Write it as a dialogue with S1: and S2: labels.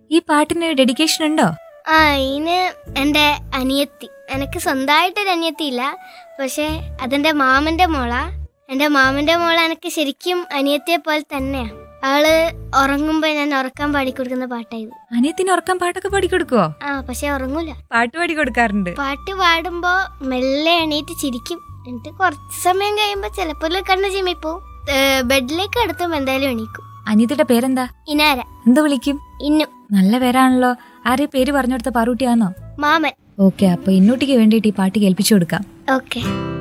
S1: ഈ പാട്ടിന് ഡെഡിക്കേഷൻ ഉണ്ടോ
S2: ആ ഇതിന് എൻ്റെ അനിയത്തി എനിക്ക് സ്വന്തമായിട്ടൊരു അനിയത്തി ഇല്ല പക്ഷേ അതെൻ്റെ മാമൻ്റെ മോളാ എൻ്റെ മാമൻ്റെ മോള എനിക്ക് ശരിക്കും അനിയത്തിയെ പോലെ തന്നെയാ അവള് ഉറങ്ങുമ്പോൾ ഞാൻ ഉറക്കാൻ പാടിക്കൊടുക്കുന്ന പാട്ടായത്
S1: അനിയത്തിന് ഉറക്കം പാട്ടൊക്കെ പാടിക്കൊടുക്കുവോ
S2: ആ പക്ഷെ ഉറങ്ങൂല
S1: പാട്ട് പാടി കൊടുക്കാറുണ്ട്
S2: പാട്ട് പാടുമ്പോ മെല്ലെ എണീറ്റ് ചിരിക്കും എന്നിട്ട് കുറച്ച് സമയം കഴിയുമ്പോ ചിലപ്പോൾ കണ്ണ് ചിമ്മിപ്പോവും ഏഹ് ബെഡിലേക്ക് എടുത്തുമ്പോ എന്തായാലും എണീക്കും
S1: അനിയത്തിയുടെ പേരെന്താ
S2: ഇനാര
S1: എന്ത് വിളിക്കും
S2: ഇന്നു
S1: നല്ല പേരാണല്ലോ ആരെ പേര് പറഞ്ഞു കൊടുത്ത പാറൂട്ടിയാന്നോ
S2: മാമൻ
S1: ഓക്കെ അപ്പൊ ഇന്നൂട്ടിക്ക് വേണ്ടിയിട്ട് ഈ പാട്ട് കേൾപ്പിച്ചു കൊടുക്കാം
S2: ഓക്കെ